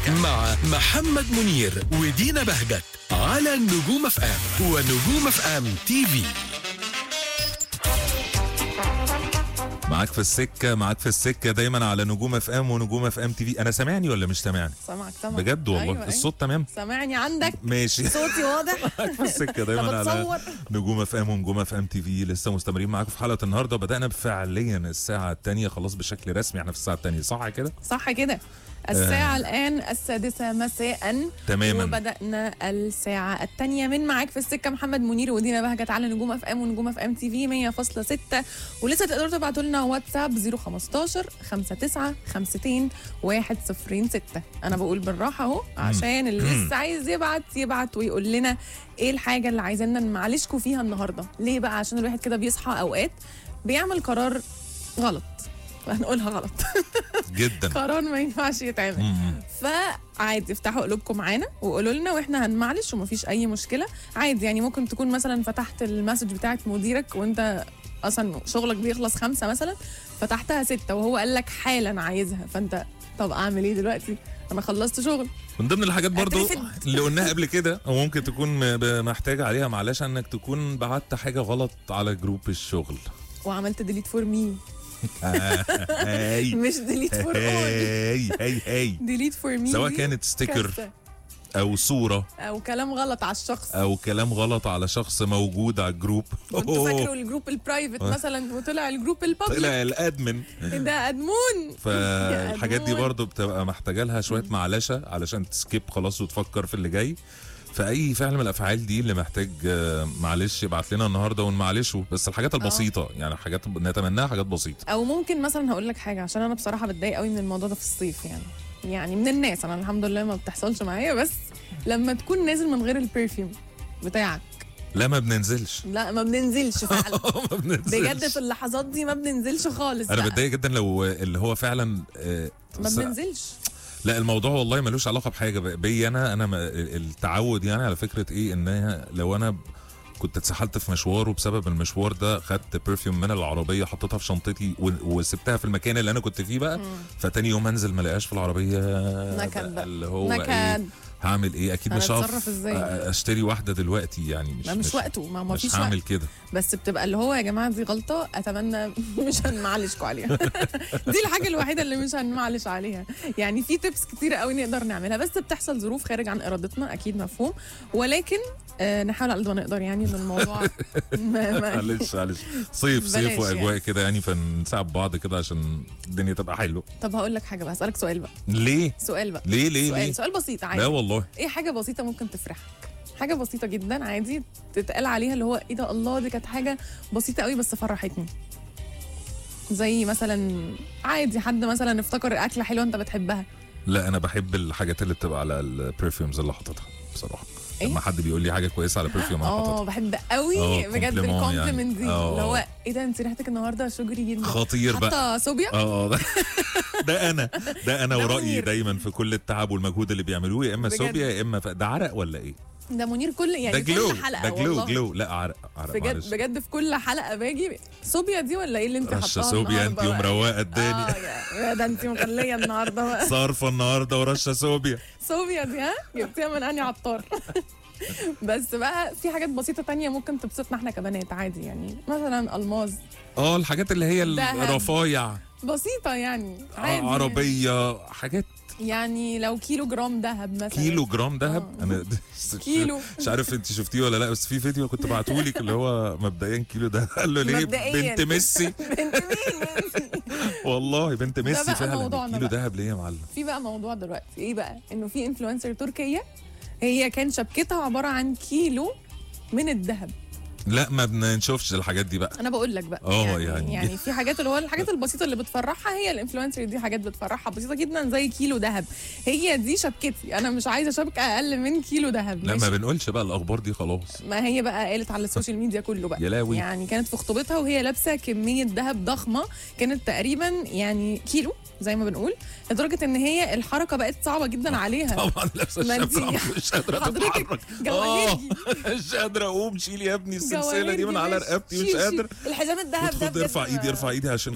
مع محمد منير ودينا بهجت على نجوم اف ام ونجوم اف ام تي في معاك في السكه معاك في السكه دايما على نجوم اف ام ونجوم اف ام تي في انا سامعني ولا مش سامعني سامعك سامعك بجد والله أيوة الصوت تمام سامعني عندك ماشي صوتي واضح معاك في السكه دايما طب على اتصور نجوم اف ام ونجوم اف ام تي في لسه مستمرين معاكم في حلقه النهارده بدانا فعليا الساعه الثانيه خلاص بشكل رسمي احنا في الساعه الثانيه صح كده صح كده الساعة الآن السادسة مساء تماما. وبدأنا الساعة الثانية من معاك في السكة محمد منير ودينا بهجت على نجوم اف ام ونجوم اف ام تي في 100.6 ولسه تقدروا تبعتوا لنا واتساب 015 59 52 106 أنا بقول بالراحة أهو عشان اللي لسه عايز يبعت يبعت ويقول لنا إيه الحاجة اللي عايزيننا نمعلشكوا فيها النهاردة ليه بقى عشان الواحد كده بيصحى أوقات بيعمل قرار غلط هنقولها غلط جدا قرار ما ينفعش يتعمل مم. فعادي افتحوا قلوبكم معانا وقولوا لنا واحنا هنمعلش ومفيش اي مشكله عادي يعني ممكن تكون مثلا فتحت المسج بتاعت مديرك وانت اصلا شغلك بيخلص خمسة مثلا فتحتها ستة وهو قال لك حالا عايزها فانت طب اعمل ايه دلوقتي انا خلصت شغل من ضمن الحاجات برضو اترفد. اللي قلناها قبل كده او ممكن تكون م- ب- محتاج عليها معلش انك تكون بعت حاجه غلط على جروب الشغل وعملت ديليت فور مي هاي مش ديليت فور اول هاي هاي هاي ديليت فور مي سواء دي كانت ستيكر كارثة. او صوره او كلام غلط على الشخص او كلام غلط على شخص موجود على الجروب كنت فاكره الجروب البرايفت مثلا وطلع الجروب البابليك طلع الادمن ده ادمون فالحاجات دي أدمون. برضو بتبقى محتاجه لها شويه معلشه علشان تسكيب خلاص وتفكر في اللي جاي فاي فعل من الافعال دي اللي محتاج آه، معلش يبعت لنا النهارده ونمعلشه بس الحاجات البسيطه يعني حاجات نتمناها حاجات بسيطه او ممكن مثلا هقول لك حاجه عشان انا بصراحه بتضايق قوي من الموضوع ده في الصيف يعني يعني من الناس انا الحمد لله ما بتحصلش معايا بس لما تكون نازل من غير البرفيوم بتاعك لا ما بننزلش لا ما بننزلش فعلا ما بننزلش بجد في اللحظات دي ما بننزلش خالص انا بقى. بتضايق جدا لو اللي هو فعلا آه، ما س- بننزلش لا الموضوع والله ملوش علاقه بحاجه ب- بي انا انا ما- التعود يعني على فكره ايه ان هي لو انا كنت اتسحلت في مشوار وبسبب المشوار ده خدت برفيوم من العربيه حطيتها في شنطتي و- وسبتها في المكان اللي انا كنت فيه بقى فتاني يوم انزل ما الاقيش في العربيه نكد بقى. اللي هو نكد. ايه هعمل ايه اكيد مش هنتصرف هعرف إزاي؟ أ- اشتري واحده دلوقتي يعني مش ما مش وقته ما ما مش فيش هعمل وقت كده بس بتبقى اللي هو يا جماعه دي غلطه اتمنى مش هنمعلشكوا عليها دي الحاجه الوحيده اللي مش هنمعلش عليها يعني في تيبس كتيره قوي نقدر نعملها بس بتحصل ظروف خارج عن ارادتنا اكيد مفهوم ولكن آه نحاول على قد ما نقدر يعني ان الموضوع ما ما معلش معلش صيف صيف بلاش واجواء يعني. كده يعني فنساعد بعض كده عشان الدنيا تبقى حلوه طب هقول لك حاجه بقى اسالك سؤال بقى ليه سؤال بقى ليه ليه سؤال ليه سؤال بسيط لا عادي والله ايه حاجه بسيطه ممكن تفرحك حاجه بسيطه جدا عادي تتقال عليها اللي هو ايه ده الله دي كانت حاجه بسيطه قوي بس فرحتني زي مثلا عادي حد مثلا افتكر اكله حلوه انت بتحبها لا انا بحب الحاجات اللي بتبقى على البرفيومز اللي حاططها بصراحه إيه؟ لما حد بيقول لي حاجه كويسه على برفيوم انا اه حاططها بحب قوي آه، بجد compliment يعني. الكومبلمنت دي آه. اللي هو ايه ده انت ريحتك النهارده شجري جدا خطير بقى حاطه صوبيا اه آه، ده, ده انا ده انا ده ورايي منير. دايما في كل التعب والمجهود اللي بيعملوه يا اما بجد. صوبيا يا اما ف... ده عرق ولا ايه؟ ده منير كل ده يعني جلو كل حلقه ده جلو والله. جلو لا عرق عرق بجد معلش بجد في كل حلقه باجي صوبيا دي ولا ايه اللي انت رشه حاطاها صوبيا انت النهاردة بقى؟ ومروقه الدنيا اه يا- ده انت مخليه النهارده بقى صارفه النهارده ورشه صوبيا صوبيا دي ها جبتيها من انهي عطار بس بقى في حاجات بسيطة تانية ممكن تبسطنا احنا كبنات عادي يعني مثلا الماز اه الحاجات اللي هي دهب. الرفايع بسيطة يعني عادي عربيه حاجات يعني لو كيلو جرام دهب مثلا كيلو جرام دهب آه. انا كيلو. مش عارف انت شفتيه ولا لا بس في فيديو كنت بعتهولك اللي هو مبدئيا كيلو ده قال له ليه مبدئياً. بنت ميسي بنت مين انت؟ والله بنت ميسي بقى فعلا موضوعنا كيلو بقى. دهب ليه يا معلم في بقى موضوع دلوقتي ايه بقى انه في انفلونسر تركية هي كان شبكتها عبارة عن كيلو من الذهب لا ما بنشوفش الحاجات دي بقى انا بقول لك بقى اه يعني, يعني. يعني في حاجات اللي هو الحاجات البسيطه اللي بتفرحها هي الانفلونسر دي حاجات بتفرحها بسيطه جدا زي كيلو ذهب هي دي شبكتي انا مش عايزه شبكه اقل من كيلو ذهب لا ما ماشي؟ بنقولش بقى الاخبار دي خلاص ما هي بقى قالت على السوشيال ميديا كله بقى يا لاوي. يعني كانت في خطوبتها وهي لابسه كميه ذهب ضخمه كانت تقريبا يعني كيلو زي ما بنقول لدرجه ان هي الحركه بقت صعبه جدا عليها طبعا لابسه ما انتي- الشبكه مش قادره حضرتك تتحرك جواهرجي. آه، مش قادره اقوم شيل يا ابني السلسله دي من جواهرجي على ماشي. رقبتي مش شيل- شيل. قادر الحزام الذهب ده خد بجد ارفع ايدي ما- ارفع ايدي عشان